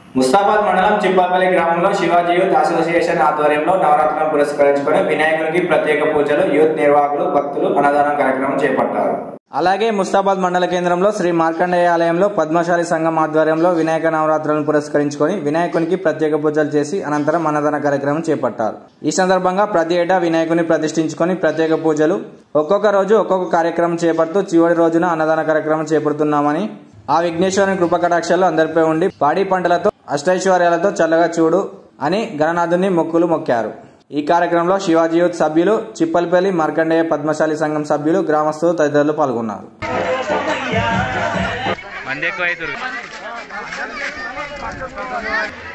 ముస్తాబాద్ మండలం చిప్పాపల్లి గ్రామంలో Shivaji youth association ఆధ్వర్యంలో నవరాత్రులను పురస్కరించుకొని వినాయకునికి ప్రత్యేక పూజలు యూత్ నిర్వాహకులు భక్తులు అన్నదానం కార్యక్రమం చేపట్టారు అలాగే ముస్తాబాద్ మండల కేంద్రంలో శ్రీ మార్కండేయ ఆలయంలో పద్మశాలి సంఘం ఆధ్వర్యంలో వినాయక నవరాత్రులను పురస్కరించుకొని వినాయకునికి ప్రత్యేక పూజలు చేసి అనంతరం అన్నదాన కార్యక్రమం చేపట్టారు ఈ సందర్భంగా ప్రతి ఏటా వినాయకుని ప్రతిష్ఠించుకొని ప్రత్యేక పూజలు ఒక్కొక్క రోజు ఒక్కొక్క కార్యక్రమం చేపడుతూ చివరి రోజున అన్నదాన కార్యక్రమం చేపడుతున్నామని ఆ విఘ్నేశ్వరుని కృపకటాక్షాలు అందరిపై ఉండి పాడి పంటలతో అష్టైశ్వర్యాలతో చల్లగా చూడు అని గణనాథుని మొక్కులు మొక్కారు ఈ కార్యక్రమంలో శివాజీ యూత్ సభ్యులు చిప్పల్పల్లి మార్కండేయ పద్మశాలి సంఘం సభ్యులు గ్రామస్తులు తదితరులు పాల్గొన్నారు మంది ఎక్కువ అవుతారు